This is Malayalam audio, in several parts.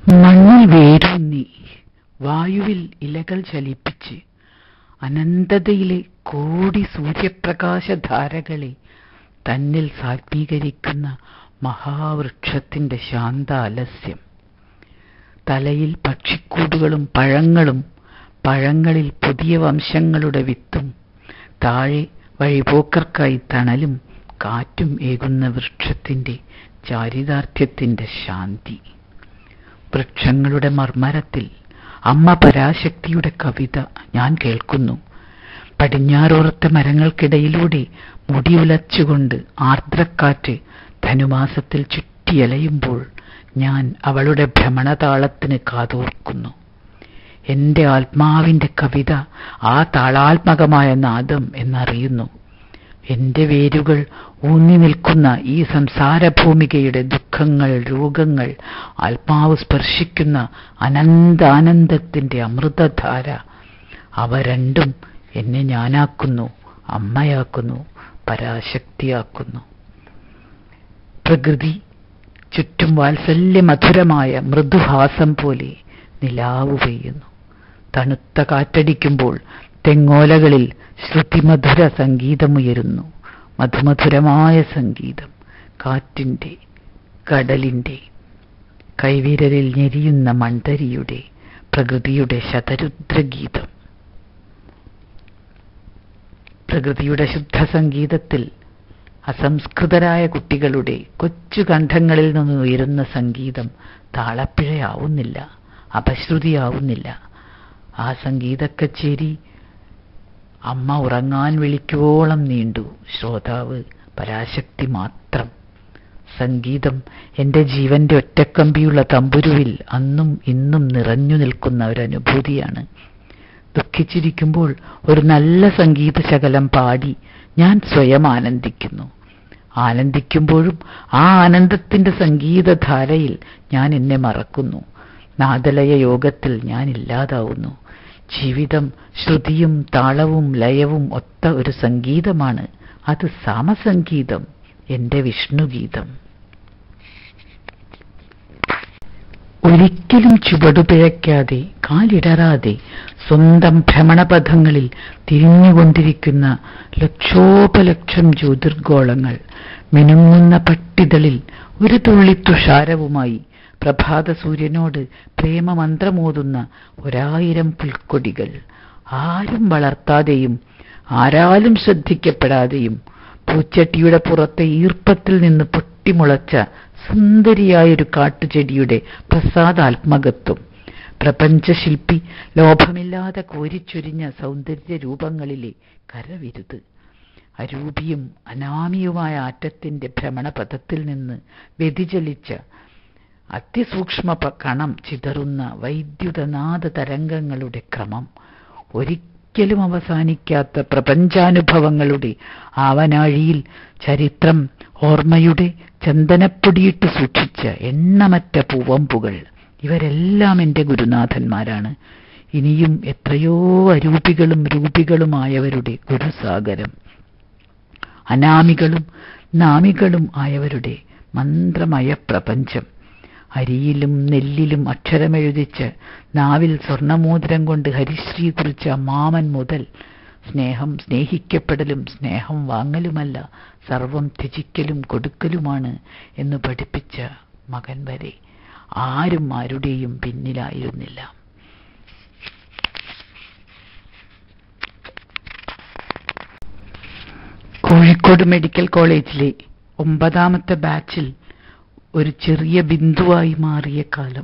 മണ്ണിൽ വേരൂന്നി വായുവിൽ ഇലകൾ ചലിപ്പിച്ച് അനന്തതയിലെ കോടി സൂര്യപ്രകാശധാരകളെ തന്നിൽ സാത്മീകരിക്കുന്ന മഹാവൃക്ഷത്തിന്റെ ശാന്താലസ്യം തലയിൽ പക്ഷിക്കൂടുകളും പഴങ്ങളും പഴങ്ങളിൽ പുതിയ വംശങ്ങളുടെ വിത്തും താഴെ വഴിപോക്കർക്കായി തണലും കാറ്റും ഏകുന്ന വൃക്ഷത്തിന്റെ ചാരിതാർത്ഥ്യത്തിന്റെ ശാന്തി വൃക്ഷങ്ങളുടെ മർമ്മരത്തിൽ അമ്മ പരാശക്തിയുടെ കവിത ഞാൻ കേൾക്കുന്നു പടിഞ്ഞാറോറത്തെ മരങ്ങൾക്കിടയിലൂടെ മുടിയുലച്ചുകൊണ്ട് ആർദ്രക്കാറ്റ് ധനുമാസത്തിൽ ചുറ്റിയലയുമ്പോൾ ഞാൻ അവളുടെ ഭ്രമണതാളത്തിന് കാതോർക്കുന്നു എന്റെ ആത്മാവിന്റെ കവിത ആ താളാത്മകമായ നാദം എന്നറിയുന്നു എന്റെ വേരുകൾ ഊന്നി നിൽക്കുന്ന ഈ സംസാരഭൂമികയുടെ ദുഃഖങ്ങൾ രോഗങ്ങൾ ആത്മാവ് സ്പർശിക്കുന്ന അനന്താനന്ദത്തിന്റെ അമൃതധാര അവ രണ്ടും എന്നെ ഞാനാക്കുന്നു അമ്മയാക്കുന്നു പരാശക്തിയാക്കുന്നു പ്രകൃതി ചുറ്റും വാത്സല്യമധുരമായ മൃദുഹാസം പോലെ നിലാവ് പെയ്യുന്നു തണുത്ത കാറ്റടിക്കുമ്പോൾ തെങ്ങോലകളിൽ ശ്രുതിമധുര സംഗീതമുയരുന്നു മധുമധുരമായ സംഗീതം കാറ്റിന്റെ കടലിന്റെ കൈവിരലിൽ ഞെരിയുന്ന മൺതരിയുടെ പ്രകൃതിയുടെ ശതരുദ്രഗീതം പ്രകൃതിയുടെ ശുദ്ധസംഗീതത്തിൽ അസംസ്കൃതരായ കുട്ടികളുടെ കൊച്ചു കണ്ഠങ്ങളിൽ നിന്ന് ഉയരുന്ന സംഗീതം താളപ്പിഴയാവുന്നില്ല അപശ്രുതിയാവുന്നില്ല ആ സംഗീതക്കച്ചേരി അമ്മ ഉറങ്ങാൻ വിളിക്കുവോളം നീണ്ടു ശ്രോതാവ് പരാശക്തി മാത്രം സംഗീതം എന്റെ ജീവന്റെ ഒറ്റക്കമ്പിയുള്ള തമ്പുരുവിൽ അന്നും ഇന്നും നിറഞ്ഞു നിൽക്കുന്ന ഒരനുഭൂതിയാണ് ദുഃഖിച്ചിരിക്കുമ്പോൾ ഒരു നല്ല സംഗീത ശകലം പാടി ഞാൻ സ്വയം ആനന്ദിക്കുന്നു ആനന്ദിക്കുമ്പോഴും ആ ആനന്ദത്തിന്റെ സംഗീതധാരയിൽ ഞാൻ എന്നെ മറക്കുന്നു നാദലയ യോഗത്തിൽ ഞാൻ ഇല്ലാതാവുന്നു ജീവിതം ശ്രുതിയും താളവും ലയവും ഒത്ത ഒരു സംഗീതമാണ് അത് സാമസംഗീതം എന്റെ വിഷ്ണുഗീതം ഒരിക്കലും ചുവടുപിഴയ്ക്കാതെ കാലിടറാതെ സ്വന്തം ഭ്രമണപഥങ്ങളിൽ തിരിഞ്ഞുകൊണ്ടിരിക്കുന്ന ലക്ഷോപലക്ഷം ജ്യോതിർഗോളങ്ങൾ മിനുങ്ങുന്ന പട്ടിതളിൽ ഒരു തുള്ളി തുഷാരവുമായി പ്രഭാത സൂര്യനോട് പ്രേമമന്ത്രമോതുന്ന ഒരായിരം പുൽക്കൊടികൾ ആരും വളർത്താതെയും ആരാലും ശ്രദ്ധിക്കപ്പെടാതെയും പൂച്ചട്ടിയുടെ പുറത്തെ ഈർപ്പത്തിൽ നിന്ന് പൊട്ടിമുളച്ച സുന്ദരിയായൊരു കാട്ടുചെടിയുടെ പ്രസാദാത്മകത്വം പ്രപഞ്ചശില്പി ലോഭമില്ലാതെ കോരിച്ചൊരിഞ്ഞ സൗന്ദര്യ രൂപങ്ങളിലെ കരവിരുത് അരൂപിയും അനാമിയുമായ ആറ്റത്തിന്റെ ഭ്രമണപഥത്തിൽ നിന്ന് വ്യതിചലിച്ച അതിസൂക്ഷ്മ കണം ചിതറുന്ന വൈദ്യുതനാദ തരംഗങ്ങളുടെ ക്രമം ഒരിക്കലും അവസാനിക്കാത്ത പ്രപഞ്ചാനുഭവങ്ങളുടെ ആവനാഴിയിൽ ചരിത്രം ഓർമ്മയുടെ ചന്ദനപ്പൊടിയിട്ട് സൂക്ഷിച്ച എണ്ണമറ്റ പൂവമ്പുകൾ ഇവരെല്ലാം എൻ്റെ ഗുരുനാഥന്മാരാണ് ഇനിയും എത്രയോ അരൂപികളും രൂപികളുമായവരുടെ ഗുരുസാഗരം അനാമികളും നാമികളും ആയവരുടെ മന്ത്രമയ പ്രപഞ്ചം അരിയിലും നെല്ലിലും അക്ഷരമെഴുതിച്ച് നാവിൽ സ്വർണമോതിരം കൊണ്ട് ഹരിശ്രീ കുറിച്ച മാമൻ മുതൽ സ്നേഹം സ്നേഹിക്കപ്പെടലും സ്നേഹം വാങ്ങലുമല്ല സർവം ത്യജിക്കലും കൊടുക്കലുമാണ് എന്ന് പഠിപ്പിച്ച മകൻ വരെ ആരും ആരുടെയും പിന്നിലായിരുന്നില്ല കോഴിക്കോട് മെഡിക്കൽ കോളേജിലെ ഒമ്പതാമത്തെ ബാച്ചിൽ ഒരു ചെറിയ ബിന്ദുവായി മാറിയ കാലം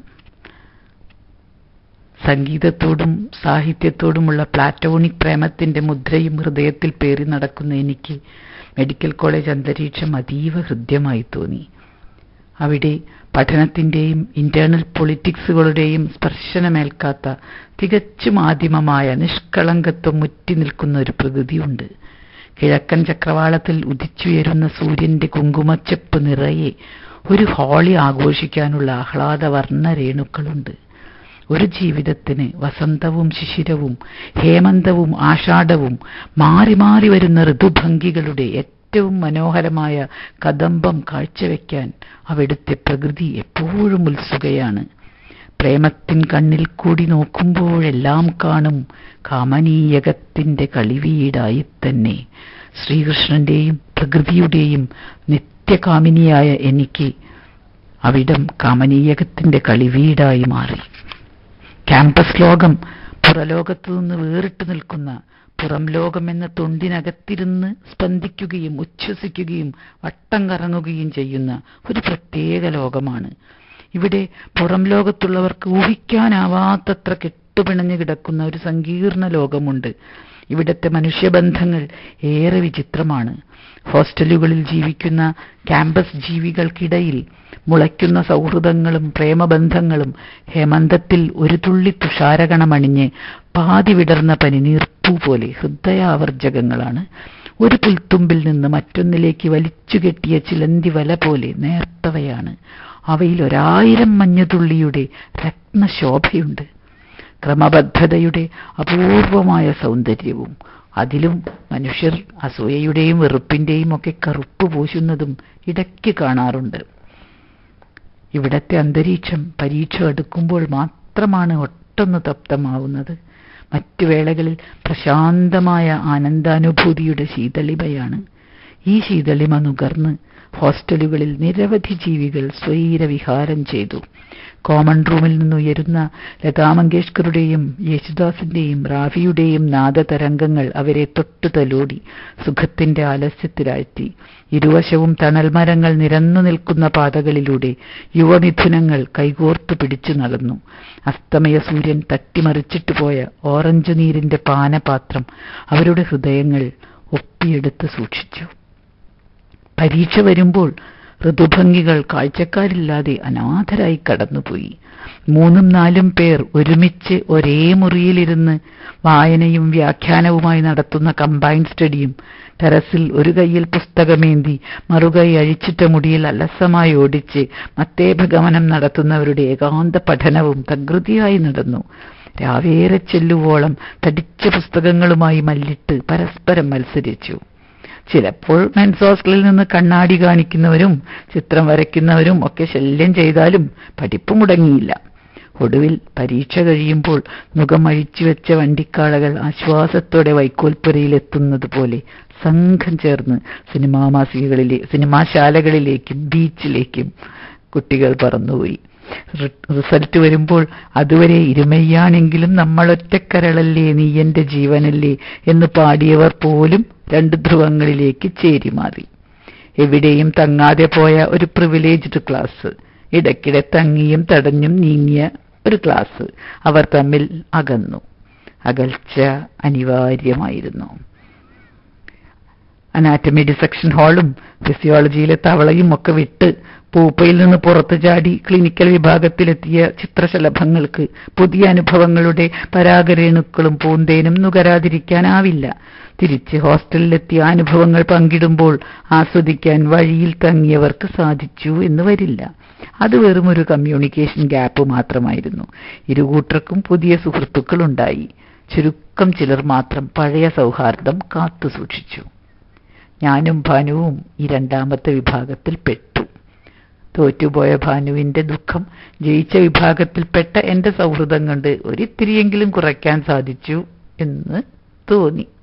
സംഗീതത്തോടും സാഹിത്യത്തോടുമുള്ള പ്ലാറ്റോണിക് പ്രേമത്തിന്റെ മുദ്രയും ഹൃദയത്തിൽ പേറി നടക്കുന്ന എനിക്ക് മെഡിക്കൽ കോളേജ് അന്തരീക്ഷം അതീവ ഹൃദ്യമായി തോന്നി അവിടെ പഠനത്തിന്റെയും ഇന്റേണൽ പൊളിറ്റിക്സുകളുടെയും സ്പർശനമേൽക്കാത്ത തികച്ചും ആദിമമായ നിഷ്കളങ്കത്വം മുറ്റി നിൽക്കുന്ന ഒരു പ്രകൃതിയുണ്ട് കിഴക്കൻ ചക്രവാളത്തിൽ ഉദിച്ചുയരുന്ന സൂര്യന്റെ കുങ്കുമച്ചെപ്പ് നിറയെ ഒരു ഹോളി ആഘോഷിക്കാനുള്ള ആഹ്ലാദവർണ്ണ രേണുക്കളുണ്ട് ഒരു ജീവിതത്തിന് വസന്തവും ശിശിരവും ഹേമന്തവും ആഷാഢവും മാറി മാറി വരുന്ന ഋതുഭംഗികളുടെ ഏറ്റവും മനോഹരമായ കദംബം കാഴ്ചവെക്കാൻ അവിടുത്തെ പ്രകൃതി എപ്പോഴും ഉത്സുകയാണ് പ്രേമത്തിൻ കണ്ണിൽ കൂടി നോക്കുമ്പോഴെല്ലാം കാണും കാമനീയകത്തിന്റെ കളിവീടായി തന്നെ ശ്രീകൃഷ്ണന്റെയും പ്രകൃതിയുടെയും നിത്യകാമിനിയായ എനിക്ക് അവിടം കാമനീയകത്തിന്റെ കളിവീടായി മാറി ക്യാമ്പസ് ലോകം പുറലോകത്തു നിന്ന് വേറിട്ട് നിൽക്കുന്ന പുറം ലോകം എന്ന തൊണ്ടിനകത്തിരുന്ന് സ്പന്ദിക്കുകയും ഉച്ഛ്വസിക്കുകയും വട്ടം കറങ്ങുകയും ചെയ്യുന്ന ഒരു പ്രത്യേക ലോകമാണ് ഇവിടെ പുറം ലോകത്തുള്ളവർക്ക് ഊഹിക്കാനാവാത്തത്ര കെട്ടുപിണഞ്ഞു കിടക്കുന്ന ഒരു സങ്കീർണ ലോകമുണ്ട് ഇവിടത്തെ മനുഷ്യബന്ധങ്ങൾ ഏറെ വിചിത്രമാണ് ഹോസ്റ്റലുകളിൽ ജീവിക്കുന്ന ക്യാമ്പസ് ജീവികൾക്കിടയിൽ മുളയ്ക്കുന്ന സൗഹൃദങ്ങളും പ്രേമബന്ധങ്ങളും ഹേമന്തത്തിൽ ഒരു തുള്ളി തുഷാരകണമണിഞ്ഞ് പാതി വിടർന്ന പനിനീർപ്പൂ പോലെ ഹൃദയാവർജകങ്ങളാണ് ഒരു പുൽത്തുമ്പിൽ നിന്ന് മറ്റൊന്നിലേക്ക് വലിച്ചുകെട്ടിയ ചിലന്തി വല പോലെ നേർത്തവയാണ് അവയിൽ ഒരായിരം മഞ്ഞുതുള്ളിയുടെ രത്നശോഭയുണ്ട് ക്രമബദ്ധതയുടെ അപൂർവമായ സൗന്ദര്യവും അതിലും മനുഷ്യർ അസൂയയുടെയും വെറുപ്പിന്റെയും ഒക്കെ കറുപ്പ് പൂശുന്നതും ഇടയ്ക്ക് കാണാറുണ്ട് ഇവിടത്തെ അന്തരീക്ഷം പരീക്ഷ അടുക്കുമ്പോൾ മാത്രമാണ് ഒട്ടൊന്ന് തപ്തമാവുന്നത് മറ്റു വേളകളിൽ പ്രശാന്തമായ ആനന്ദാനുഭൂതിയുടെ ശീതളിമയാണ് ഈ ശീതളിമ നുകർന്ന് ഹോസ്റ്റലുകളിൽ നിരവധി ജീവികൾ സ്വൈരവിഹാരം ചെയ്തു കോമൺ റൂമിൽ നിന്നുയരുന്ന ലതാ മങ്കേഷ്കറുടെയും യേശുദാസിന്റെയും റാഫിയുടെയും നാദതരംഗങ്ങൾ അവരെ തൊട്ടു തലോടി സുഖത്തിന്റെ ആലസ്യത്തിലാഴ്ത്തി ഇരുവശവും തണൽമരങ്ങൾ നിരന്നു നിൽക്കുന്ന പാതകളിലൂടെ യുവമിഥുനങ്ങൾ കൈകോർത്തു പിടിച്ചു നടന്നു അസ്തമയ സൂര്യൻ തട്ടിമറിച്ചിട്ട് പോയ ഓറഞ്ച് നീരിന്റെ പാനപാത്രം അവരുടെ ഹൃദയങ്ങൾ ഒപ്പിയെടുത്ത് സൂക്ഷിച്ചു പരീക്ഷ വരുമ്പോൾ ഋതുഭംഗികൾ കാഴ്ചക്കാരില്ലാതെ അനാഥരായി കടന്നുപോയി മൂന്നും നാലും പേർ ഒരുമിച്ച് ഒരേ മുറിയിലിരുന്ന് വായനയും വ്യാഖ്യാനവുമായി നടത്തുന്ന കമ്പൈൻ സ്റ്റഡിയും ടെറസിൽ ഒരു കൈയിൽ പുസ്തകമേന്തി മറുകൈ അഴിച്ചിട്ട മുടിയിൽ അലസമായി ഓടിച്ച് മത്തേഭഗമനം നടത്തുന്നവരുടെ ഏകാന്ത പഠനവും തകൃതിയായി നടന്നു രാവേറെ ചെല്ലുവോളം തടിച്ച പുസ്തകങ്ങളുമായി മല്ലിട്ട് പരസ്പരം മത്സരിച്ചു ചിലപ്പോൾ മെൻസ് ഹോസ്റ്റലിൽ നിന്ന് കണ്ണാടി കാണിക്കുന്നവരും ചിത്രം വരയ്ക്കുന്നവരും ഒക്കെ ശല്യം ചെയ്താലും പഠിപ്പ് മുടങ്ങിയില്ല ഒടുവിൽ പരീക്ഷ കഴിയുമ്പോൾ മുഖം അഴിച്ചു വെച്ച വണ്ടിക്കാളകൾ ആശ്വാസത്തോടെ വൈക്കോൽപ്പുരയിലെത്തുന്നത് പോലെ സംഘം ചേർന്ന് സിനിമാ മാസികകളിലെ സിനിമാശാലകളിലേക്കും ബീച്ചിലേക്കും കുട്ടികൾ പറന്നുപോയി റിസൾട്ട് വരുമ്പോൾ അതുവരെ ഇരുമയ്യാണെങ്കിലും നമ്മളൊറ്റക്കരളല്ലേ നീ എന്റെ ജീവനല്ലേ എന്ന് പാടിയവർ പോലും രണ്ട് ധ്രുവങ്ങളിലേക്ക് ചേരി മാറി എവിടെയും തങ്ങാതെ പോയ ഒരു പ്രിവിലേജ്ഡ് ക്ലാസ് ഇടയ്ക്കിടെ തങ്ങിയും തടഞ്ഞും നീങ്ങിയ ഒരു ക്ലാസ് അവർ തമ്മിൽ അകന്നു അകൽച്ച അനിവാര്യമായിരുന്നു അനാറ്റമി ഡിസക്ഷൻ ഹാളും ഫിസിയോളജിയിലെ തവളയും ഒക്കെ വിട്ട് പൂപ്പയിൽ നിന്ന് പുറത്തു ചാടി ക്ലിനിക്കൽ വിഭാഗത്തിലെത്തിയ ചിത്രശലഭങ്ങൾക്ക് പുതിയ അനുഭവങ്ങളുടെ പരാഗരേണുക്കളും പൂന്തേനും നുകരാതിരിക്കാനാവില്ല തിരിച്ച് ഹോസ്റ്റലിലെത്തിയ അനുഭവങ്ങൾ പങ്കിടുമ്പോൾ ആസ്വദിക്കാൻ വഴിയിൽ തങ്ങിയവർക്ക് സാധിച്ചു എന്ന് വരില്ല അത് വെറും ഒരു കമ്മ്യൂണിക്കേഷൻ ഗ്യാപ്പ് മാത്രമായിരുന്നു ഇരുകൂട്ടർക്കും പുതിയ സുഹൃത്തുക്കളുണ്ടായി ചുരുക്കം ചിലർ മാത്രം പഴയ സൗഹാർദ്ദം കാത്തു സൂക്ഷിച്ചു ഞാനും ഭാനുവും ഈ രണ്ടാമത്തെ വിഭാഗത്തിൽ പെട്ടു തോറ്റുപോയ ഭാനുവിന്റെ ദുഃഖം ജയിച്ച വിഭാഗത്തിൽപ്പെട്ട എന്റെ സൗഹൃദം കൊണ്ട് ഒരിത്തിരിയെങ്കിലും കുറയ്ക്കാൻ സാധിച്ചു എന്ന് തോന്നി